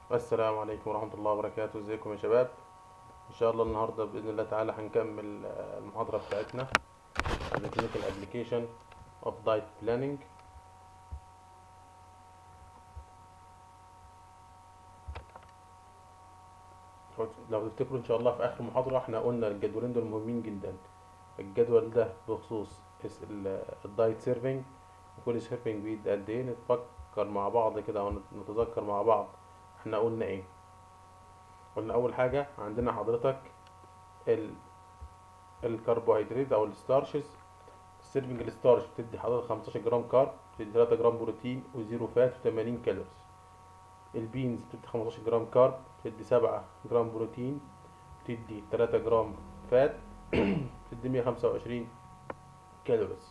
السلام عليكم ورحمة الله وبركاته ازيكم يا شباب ان شاء الله النهاردة بإذن الله تعالى هنكمل آه، المحاضرة بتاعتنا The Clinical Application of Diet Planning لو تفتكروا ان شاء الله في اخر محاضرة احنا قلنا الجدولين دول مهمين جدا الجدول ده بخصوص اس- ال- الدايت سيرفينج وكل سيرفينج بيد قد ايه نتفكر مع بعض كده او نتذكر مع بعض احنا قلنا ايه قلنا اول حاجه عندنا حضرتك ال الكربوهيدرات او الستارشز السيرفنج الستارش بتدي حضرتك 15 جرام كارب بتدي 3 جرام بروتين وزيرو فات و80 كالوريز البينز بتدي 15 جرام كارب بتدي 7 جرام بروتين بتدي 3 جرام فات بتدي 125 كالوريز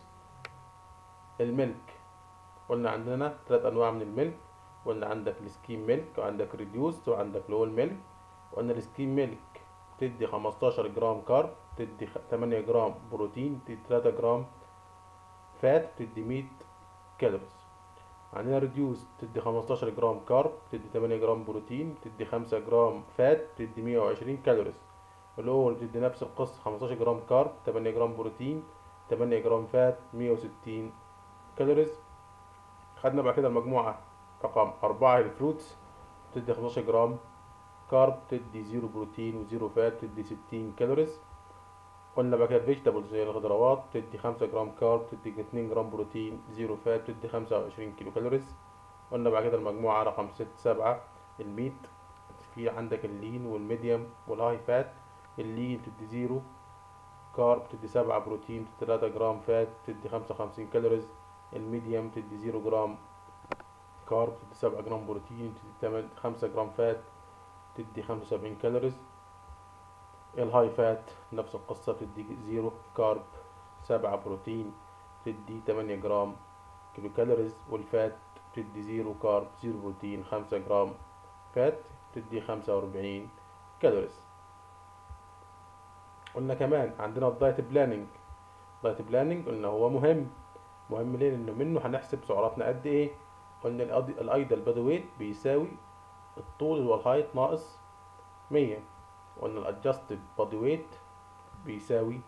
الملك قلنا عندنا ثلاث انواع من الملك قلنا عندك السكيم ميلك وعندك ريديوست وعندك لول ميلك قلنا السكيم ميلك بتدي 15 جرام كارب بتدي خ- 8 جرام بروتين بتدي 3 جرام فات بتدي 100 كالوريز عندنا ريديوست بتدي 15 جرام كارب بتدي 8 جرام بروتين بتدي 5 جرام فات بتدي 120 كالوريز الاول بتدي نفس القصة 15 جرام كارب 8 جرام بروتين 8 جرام فات 160 كالوريز خدنا بعد كده المجموعة رقم أربعة الفروتس بتدي 15 جرام كارب بتدي زيرو بروتين وزيرو فات بتدي 60 كالوريز قلنا بقى كده الفيجيتابلز زي الخضروات بتدي 5 جرام كارب بتدي 2 جرام بروتين زيرو فات بتدي 25 كيلو كالوريز قلنا بعد كده المجموعة رقم 6 7 الميت في عندك اللين والميديوم والهاي فات اللين بتدي زيرو كارب بتدي 7 بروتين بتدي 3 جرام فات بتدي 55 كالوريز الميديوم بتدي 0 جرام كارب بتدي 7 جرام بروتين بتدي 5 جرام فات بتدي 75 كالوريز الهاي فات نفس القصة بتدي 0 كارب 7 بروتين بتدي 8 جرام كيلو كالوريز والفات بتدي 0 كارب 0 بروتين 5 جرام فات بتدي 45 كالوريز قلنا كمان عندنا الدايت بلاننج الدايت بلاننج قلنا هو مهم مهم ليه لانه منه هنحسب سعراتنا قد ايه قلنا الأد- الايدل بادي ويت بيساوي الطول اللي هو الهايت ناقص 100 قلنا الادجستد بادي ويت بيساوي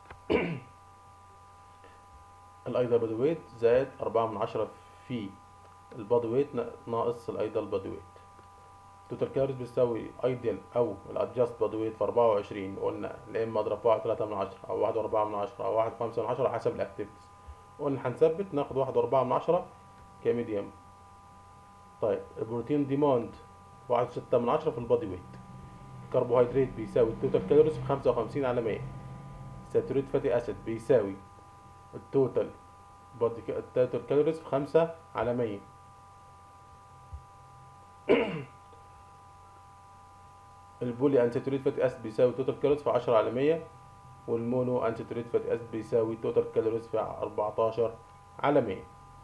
الايدل بادي ويت زائد أربعة من عشرة في البادي ويت ناقص الايدل بادي ويت توتال كالوريز بيساوي ايديال او الادجست بادي ويت في 24 قلنا يا اما اضرب واحد تلاتة من عشرة او واحد واربعة من عشرة او واحد خمسة من عشرة حسب الاكتيفيتيز قلنا هنثبت ناخد واحد واربعة من عشرة كميديم طيب البروتين ديماند واحد ستة من عشرة في البادي ويت الكربوهيدرات بيساوي التوتال كالوريز في خمسة وخمسين على مية الساتوريت فاتي اسيد بيساوي التوتال بادي التوتال كالوريز في خمسة على مية البولي انساتوريت فاتي اسيد بيساوي التوتال كالوريز في عشرة على مية والمونو انساتوريت فاتي اسيد بيساوي التوتال كالوريز في أربعتاشر على مية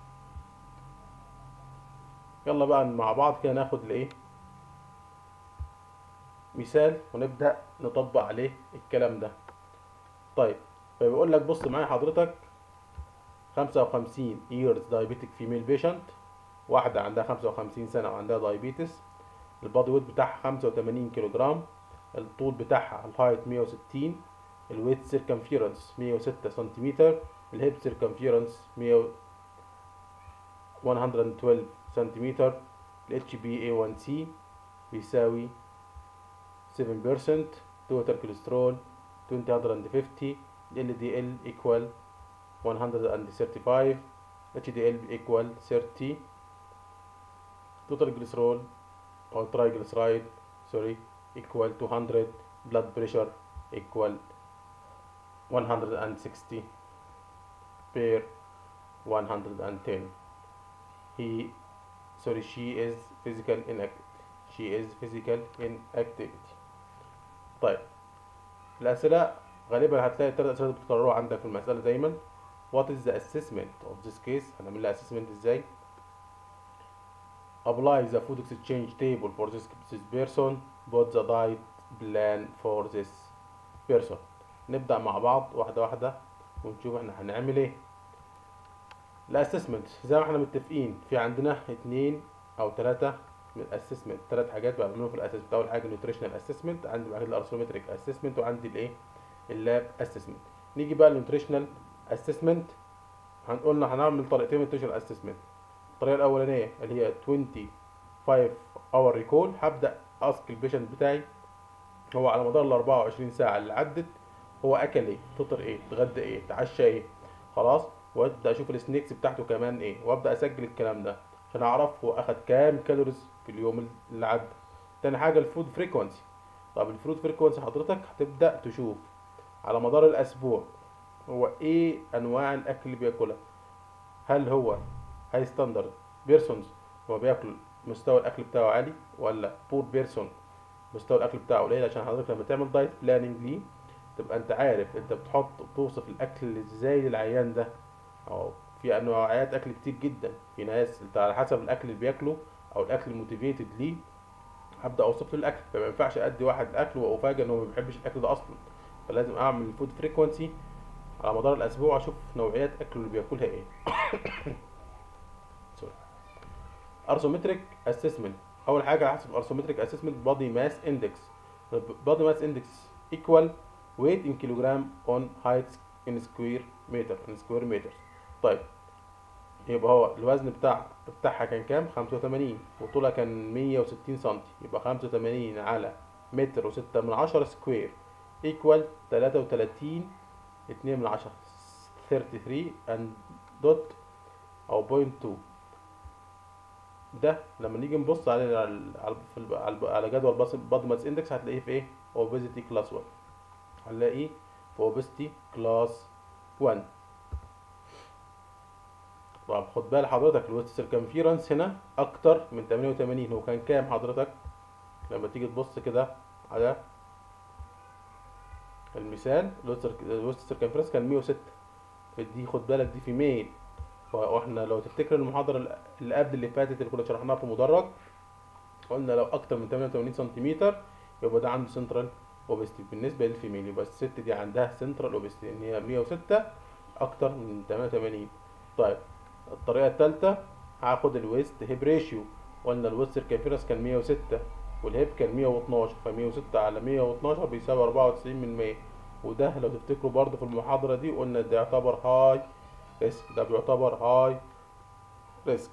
يلا بقى مع بعض كده ناخد الايه مثال ونبدأ نطبق عليه الكلام ده طيب فبيقول لك بص معايا حضرتك 55 years diabetic female patient واحدة عندها 55 سنة وعندها diabetes البادي ويت بتاعها 85 كيلو جرام الطول بتاعها الهايت 160 الويت سيركمفيرنس 106 سنتيمتر الهيب سيركمفيرنس 100 112 سنتيمتر ال HbA1c بيساوي 7% total cholesterol 250 LDL equal 135 HDL equal 30 total glycerol or triglyceride sorry equal 200 blood pressure equal 160 per 110 he sorry she is physical inactivity she is physical inactivity طيب الأسئلة غالبا هتلاقي التلات أسئلة بتكرروا عندك في المسألة دايما what is the assessment of this case هنعمل لها assessment ازاي apply the food exchange table for this, this person put the diet plan for this person نبدأ مع بعض واحدة واحدة ونشوف احنا هنعمل ايه الاسسمنت زي ما احنا متفقين في عندنا اتنين او تلاتة اسسمنت ثلاث حاجات بعملهم في الاسسمنت اول حاجه النيوتريشنال اسسمنت عندي بعد كده الارثرومتريك اسسمنت وعندي الايه اللاب اسسمنت نيجي بقى للنيوتريشنال اسسمنت هنقولنا هنعمل طريقتين من النيوتريشنال اسسمنت الطريقه الاولانيه اللي هي 25 اور ريكول هبدا اسك البيشنت بتاعي هو على مدار ال 24 ساعه اللي عدت هو اكل ايه فطر ايه اتغدى ايه اتعشى ايه خلاص وابدا اشوف السنيكس بتاعته كمان ايه وابدا اسجل الكلام ده عشان اعرف هو اخد كام كالوريز في اليوم اللي عدى تاني حاجه الفود فريكوانسي طب الفود فريكوانسي حضرتك هتبدا تشوف على مدار الاسبوع هو ايه انواع الاكل اللي بياكلها هل هو هاي ستاندرد بيرسونز هو بياكل مستوى الاكل بتاعه عالي ولا بور بيرسون مستوى الاكل بتاعه قليل عشان حضرتك لما تعمل دايت بلاننج ليه تبقى انت عارف انت بتحط بتوصف الاكل ازاي للعيان ده او في انواعات اكل كتير جدا في ناس انت على حسب الاكل اللي بياكله او الاكل الموتيفيتد ليه هبدا اوصف له الاكل فما ينفعش ادي واحد اكل وافاجئ ان هو ما بيحبش الاكل ده اصلا فلازم اعمل فود فريكوانسي على مدار الاسبوع اشوف نوعيات اكل اللي بياكلها ايه سوري ارثومتريك اسسمنت اول حاجه هحسب ارثومتريك اسسمنت بادي ماس اندكس بادي ماس اندكس ايكوال weight in kilogram on height in square meter in square meters طيب يبقى هو الوزن بتاع بتاعها كان كام 85 وطولها كان 160 سم يبقى 85 على متر وستة من عشرة سكوير equal 33 2 من عشرة 33 and dot او بوينت 2 ده لما نيجي نبص على على على, على جدول بادي ماس اندكس هتلاقيه في ايه obesity class 1 هنلاقيه في obesity class 1 طب خد بال حضرتك الويست سيركمفيرنس هنا اكتر من 88 هو كان كام حضرتك لما تيجي تبص كده على المثال الويست سيركمفيرنس كان 106 دي خد بالك دي في ميل واحنا لو تفتكر المحاضره اللي قبل اللي فاتت اللي كنا شرحناها في مدرج قلنا لو اكتر من 88 سنتيمتر يبقى ده عنده سنترال اوبستي بالنسبه للفيميل يبقى الست دي عندها سنترال اوبستي ان هي 106 اكتر من 88 طيب الطريقه الثالثه هاخد الويست هيب ريشيو قلنا الويست سيركمفيرنس كان 106 والهيب كان 112 ف 106 على 112 بيساوي 94 من 100 وده لو تفتكروا برضه في المحاضره دي قلنا ده يعتبر هاي ريسك ده بيعتبر هاي ريسك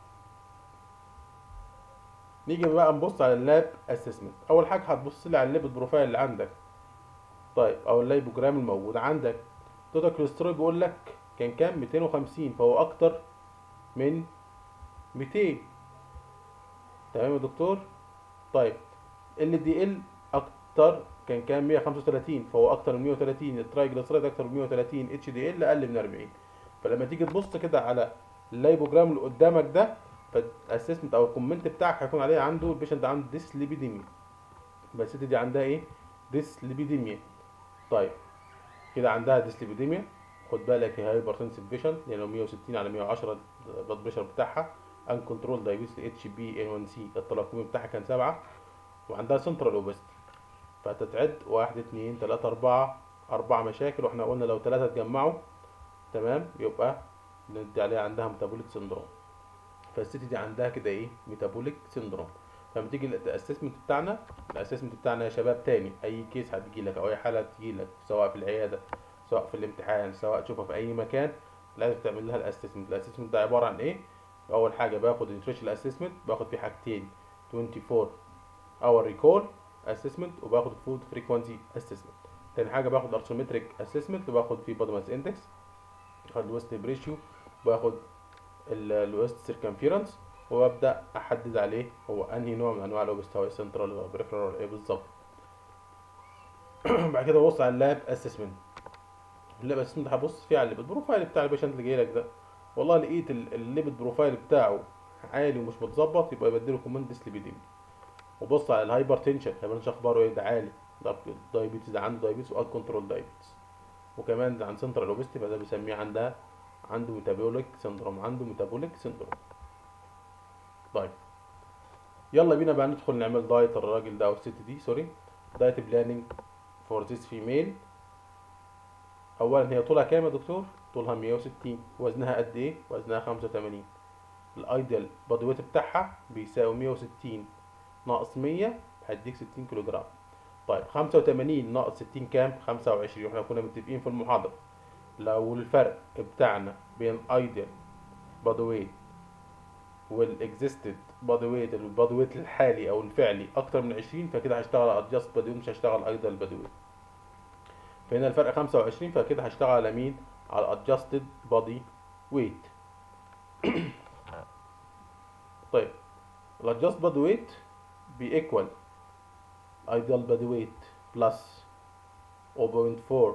نيجي بقى نبص على اللاب اسسمنت اول حاجه هتبص لي على الليبid بروفايل اللي عندك طيب او اللايبوجرام الموجود عندك توتال كوليسترول بيقول لك كان كام 250 فهو اكتر من 200 تمام يا دكتور طيب ال دي ال اكتر كان كام 135 فهو اكتر من 130 الترايجليسرايد اكتر من 130 اتش دي ال اقل من 40 فلما تيجي تبص كده على اللايبوجرام اللي قدامك ده فالاسسمنت او الكومنت بتاعك هيكون عليه عنده البيشنت عنده ديسليبيديميا بس الست دي عندها ايه ديسليبيديميا طيب كده عندها ديسليبيديميا خد بالك هي هايبرتنسيف بيشنت يعني 160 على 110 البلاد بريشر بتاعها ان كنترول دايبيتس اتش بي ان 1 سي التراكمي بتاعها كان 7 وعندها سنترال اوبستي فتتعد 1 2 3 4 اربع مشاكل واحنا قلنا لو ثلاثه اتجمعوا تمام يبقى ندي عليها عندها ميتابوليك سندروم فالست دي عندها كده ايه ميتابوليك سندروم لما تيجي الاسسمنت بتاعنا الاسسمنت بتاعنا يا شباب تاني اي كيس هتجي لك او اي حاله تجي لك سواء في العياده سواء في الامتحان سواء تشوفها في اي مكان لازم تعمل لها الاسسمنت الاسسمنت ده عباره عن ايه اول حاجه باخد النيوتريشن اسسمنت باخد فيه حاجتين 24 اور ريكول اسسمنت وباخد فود فريكوانسي اسسمنت تاني حاجه باخد ارثومتريك اسسمنت وباخد فيه بودي ماس اندكس باخد الويست بريشيو باخد الويست سيركمفيرنس وابدا احدد عليه هو انهي نوع من انواع الاوبست هو سنترال ولا بريفرال ولا ايه بالظبط بعد كده ببص على اللاب اسسمنت اللاب اسسمنت هبص فيه على الليبid بروفايل بتاع البيشنت اللي جاي لك ده والله لقيت الليبid بروفايل بتاعه عالي ومش متظبط يبقى بديله كوماند ديسليبيديميا وبص على الهايبر تنشن الهايبر اخباره ايه ده عالي ده دايبيتس ده عنده دايبيتس وان كنترول دايبيتس وكمان ده عن سنترال اوبستي فده بيسميه عندها عنده ميتابوليك سندروم عنده ميتابوليك سندروم طيب يلا بينا بقى ندخل نعمل دايت الراجل ده او الست دي سوري دايت بلاننج فور ذيس فيميل اولا هي طولها كام يا دكتور طولها 160 وزنها قد ايه وزنها 85 الايديال بادي ويت بتاعها بيساوي 160 ناقص 100 هيديك 60 كيلو جرام طيب 85 ناقص 60 كام 25 واحنا كنا متفقين في المحاضرة لو الفرق بتاعنا بين ايديال بادي ويت والاكزيستد بادي ويت البادي ويت الحالي او الفعلي اكتر من 20 فكده هشتغل على ادجست بادي ويت مش هشتغل ايديال بادي ويت فهنا الفرق 25 فكده هشتغل على مين على adjusted body weight طيب ال adjusted body weight بيكوال ideal body weight plus 0.4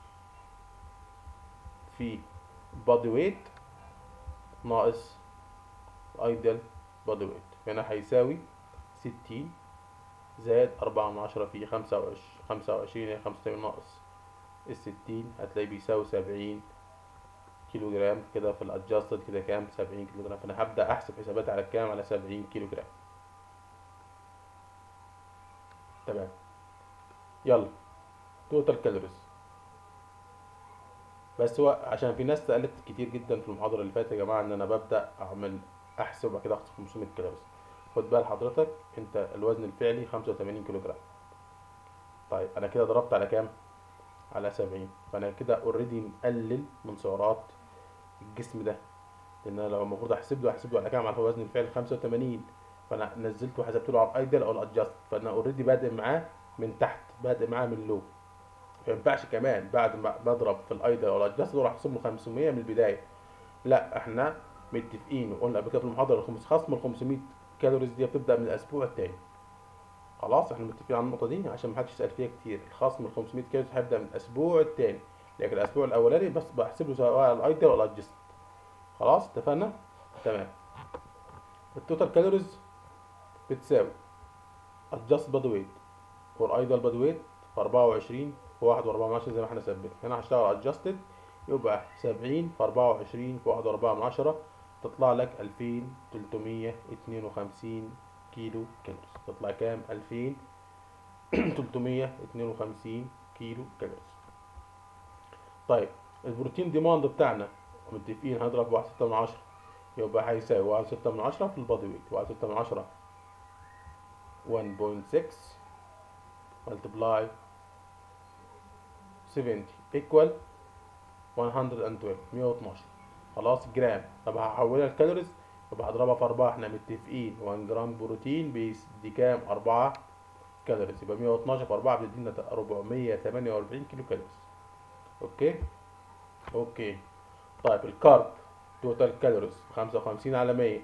في body weight ناقص ideal body weight هنا هيساوي 60 زائد 4 من عشرة في 25 25 هي 85 ناقص الستين هتلاقي بيساوي سبعين كيلو جرام كده في الادجاستد كده كام سبعين كيلو جرام فانا هبدأ احسب حساباتي على كام على سبعين كيلو جرام تمام يلا توتال كالوريز بس هو عشان في ناس سألت كتير جدا في المحاضرة اللي فاتت يا جماعة ان انا ببدأ اعمل احسب وبعد كده احسب 500 كالوريز خد بال حضرتك انت الوزن الفعلي 85 كيلو جرام طيب انا كده ضربت على كام على سبعين فانا كده اوريدي مقلل من سعرات الجسم ده لان انا لو المفروض احسب له احسب له على كام على وزن الفعل 85 فانا نزلته وحسبت له على الايدل او الادجست فانا اوريدي بادئ معاه من تحت بادئ معاه من لو ما ينفعش كمان بعد ما بضرب في الايدل او الادجست اروح احسب له 500 من البدايه لا احنا متفقين وقلنا قبل كده في المحاضره الخمس خصم ال 500 كالوريز دي بتبدا من الاسبوع الثاني خلاص احنا متفقين على النقطه دي عشان ما حدش يسال فيها كتير الخصم ال 500 كيلو هيبدا من الاسبوع الثاني لكن الاسبوع الاولاني بس بحسب له سواء على الايدل ولا الادجست خلاص اتفقنا تمام التوتال كالوريز بتساوي adjust body weight والايدل body weight في 24 في 1 4 من 10 زي ما احنا ثبتنا هنا هشتغل adjusted يبقى 70 في 24 في 1 4 من 10 تطلع لك 2352 كيلو كالوريز تطلع كام 2352 كيلو كالوريز طيب البروتين ديماند بتاعنا متفقين هنضرب بواحد ستة من عشرة يبقى هيساوي واحد ستة من عشرة في البادي ويت واحد ستة من عشرة 1.6 multiply 70 equal 112 112 خلاص جرام طب هحولها لكالوريز يبقى هضربها في 4 احنا متفقين 1 جرام بروتين بيدي كام 4 كالوريز يبقى 112 في 4 بتدينا 448 كيلو كالوريز اوكي اوكي طيب الكارب توتال كالوريز 55 على 100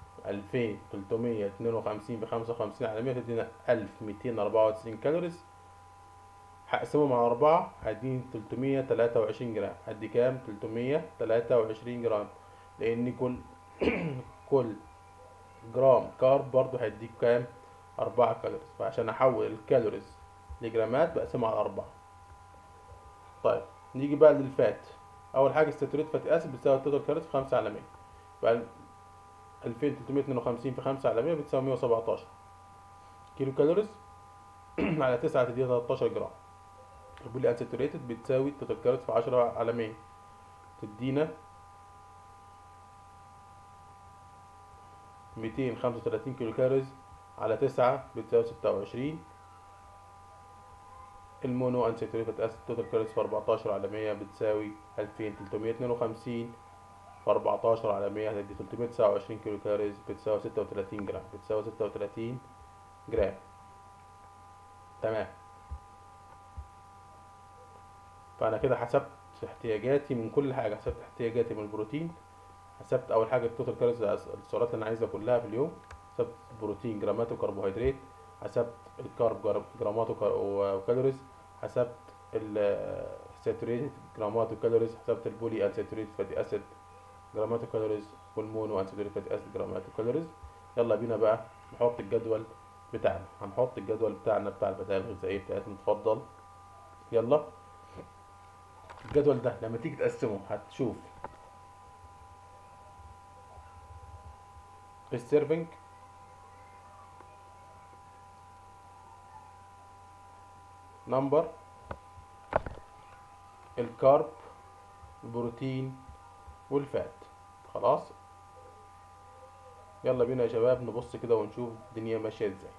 2352 ب 55 على 100 تدينا 1294 كالوريز هقسمهم على 4 هديني 323 جرام هدي كام 323 جرام لان كل كل جرام كارب برضو هيديك كام 4 كالوريز فعشان احول الكالوريز لجرامات بقسمها على 4 طيب نيجي بقى للفات اول حاجه الساتوريت فاتي اسيد بتساوي التوتال كالوريز في 5 على 100 بقى 2352 في 5 على 100 بتساوي 117 كيلو كالوريز على 9 تديها 13 جرام بيقول لي انساتوريتد بتساوي التوتال كالوريز في 10 على 100 تدينا 235 كيلو كالوريز على 9 بتساوي 26 المونو انساتوريتد اسيد توتال كالوريز في 14 على 100 بتساوي 2352 في 14 على 100 هتدي 329 كيلو كالوريز بتساوي 36 جرام بتساوي 36 جرام تمام فانا كده حسبت احتياجاتي من كل حاجه حسبت احتياجاتي من البروتين حسبت اول حاجه التوتال كالوريز السعرات اللي انا عايزها كلها في اليوم حسبت بروتين جرامات وكربوهيدرات حسبت الكارب جرامات وكالوريز حسبت الساتوريتد جرامات وكالوريز حسبت البولي انساتوريتد فاتي اسيد جرامات وكالوريز والمونو انساتوريتد فاتي اسيد جرامات وكالوريز يلا بينا بقى نحط الجدول بتاعنا هنحط الجدول بتاعنا بتاع البدائل الغذائيه بتاعتنا اتفضل يلا الجدول ده لما تيجي تقسمه هتشوف السيرفنج نمبر الكارب البروتين والفات خلاص يلا بينا يا شباب نبص كده ونشوف الدنيا ماشيه ازاي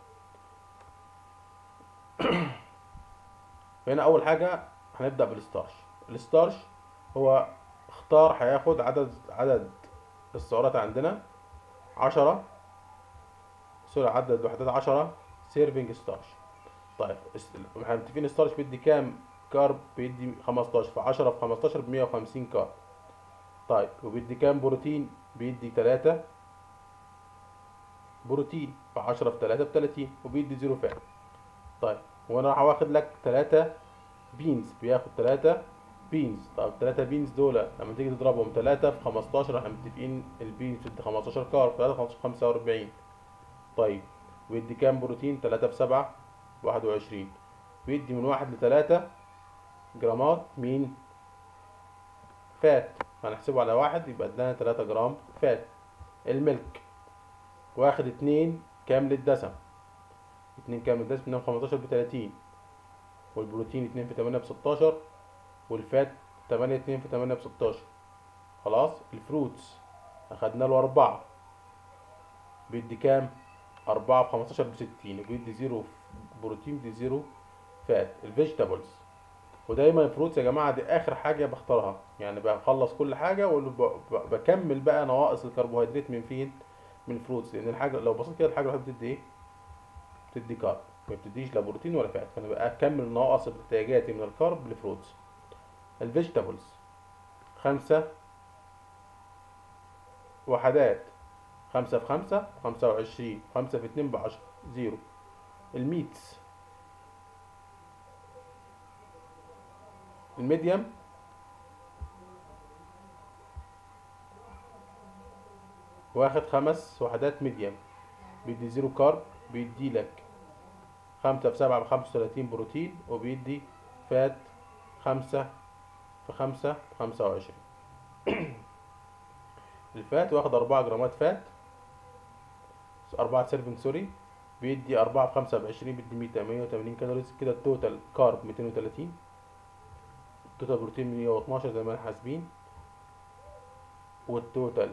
فهنا اول حاجه هنبدا بالستارش الستارش هو اختار هياخد عدد عدد السعرات عندنا عشرة سوري عدد وحدات عشرة سيرفنج ستارش طيب اس- احنا متفقين ستارش بيدي كام كارب بيدي 15 في 10 في 15 ب 150 كارب طيب وبيدي كام بروتين بيدي 3 بروتين في 10 في 3 ب 30 وبيدي زيرو فات طيب وانا راح واخد لك 3 بينز بياخد 3 بينز طب 3 بينز دول لما تيجي تضربهم 3 في 15 احنا متفقين البينز بتدي 15 كارب 3 15 45 طيب ويدي كام بروتين 3 في 7 21 بيدي من 1 ل 3 جرامات مين فات هنحسبه على واحد يبقى ادانا 3 جرام فات الملك واخد 2 كامل الدسم 2 كامل الدسم منهم 15 ب 30 والبروتين 2 في 8 ب 16 والفات 8 2 في 8 ب 16 خلاص الفروتس اخدنا له 4 بيدي كام 4 في 15 ب 60 وبيدي زيرو بروتين بيدي زيرو فات الفيجيتابلز ودايما الفروتس يا جماعه دي اخر حاجه بختارها يعني بخلص كل حاجه وبكمل بقى نواقص الكربوهيدرات من فين من الفروتس لان الحاجه لو بصيت كده الحاجه الوحيده بتدي ايه بتدي كارب ما بتديش لا بروتين ولا فات فانا بقى اكمل نواقص احتياجاتي من الكارب للفروتس الفيجيتابلز خمسة وحدات خمسة في خمسة خمسة وعشرين خمسة في اتنين بعشرة زيرو الميتس الميديم واخد خمس وحدات ميديم بيدي زيرو كارب بيدي لك خمسة في سبعة بخمسة وتلاتين بروتين وبيدي فات خمسة في خمسة خمسة وعشرين الفات واخد أربعة جرامات فات أربعة سيرفنج سوري بيدي أربعة في خمسة بعشرين بيدي مية مية وتمانين كالوريز كده التوتال كارب ميتين وتلاتين التوتال بروتين مية واتناشر زي ما احنا حاسبين والتوتال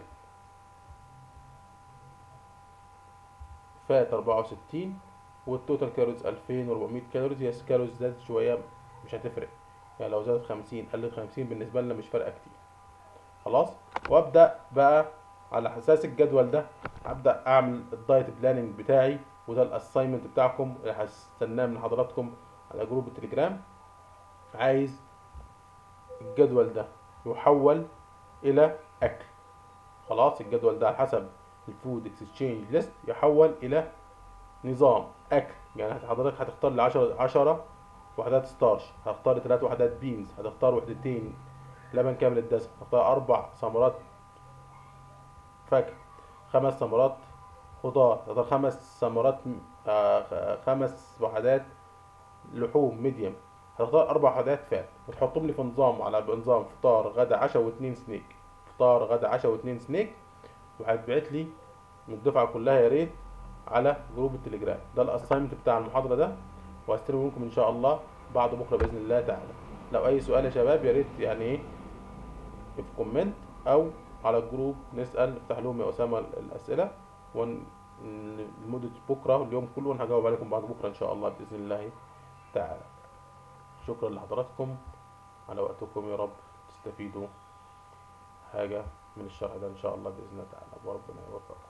فات أربعة وستين والتوتال كالوريز ألفين وربعمية كالوريز هي الكالوريز زادت شوية مش هتفرق يعني لو زادت خمسين قلت خمسين بالنسبة لنا مش فارقة كتير خلاص وابدأ بقى على اساس الجدول ده هبدأ اعمل الدايت بلاننج بتاعي وده الاساينمنت بتاعكم اللي هستناه من حضراتكم على جروب التليجرام عايز الجدول ده يحول الى اكل خلاص الجدول ده على حسب الفود اكسشينج ليست يحول الى نظام اكل يعني حضرتك هتختار لي 10 10 وحدات ستارش هختار ثلاث وحدات بينز هتختار وحدتين لبن كامل الدسم هختار اربع ثمرات فاكهة خمس ثمرات خضار هختار خمس ثمرات آه خمس وحدات لحوم ميديم هتختار اربع وحدات فات وتحطهم لي في نظام على نظام فطار غدا عشاء واتنين سنيك فطار غدا عشاء واتنين سنيك وهتبعت لي من الدفعة كلها يا ريت على جروب التليجرام ده الاساينمنت بتاع المحاضرة ده وهستلم منكم ان شاء الله بعد بكرة باذن الله تعالى لو اي سؤال يا شباب يا ريت يعني ايه في كومنت او على الجروب نسال افتح لهم يا اسامه الاسئله ون لمده بكره اليوم كله وانا هجاوب عليكم بعد بكره ان شاء الله باذن الله تعالى شكرا لحضراتكم على وقتكم يا رب تستفيدوا حاجه من الشرح ده ان شاء الله باذن الله تعالى وربنا يوفقكم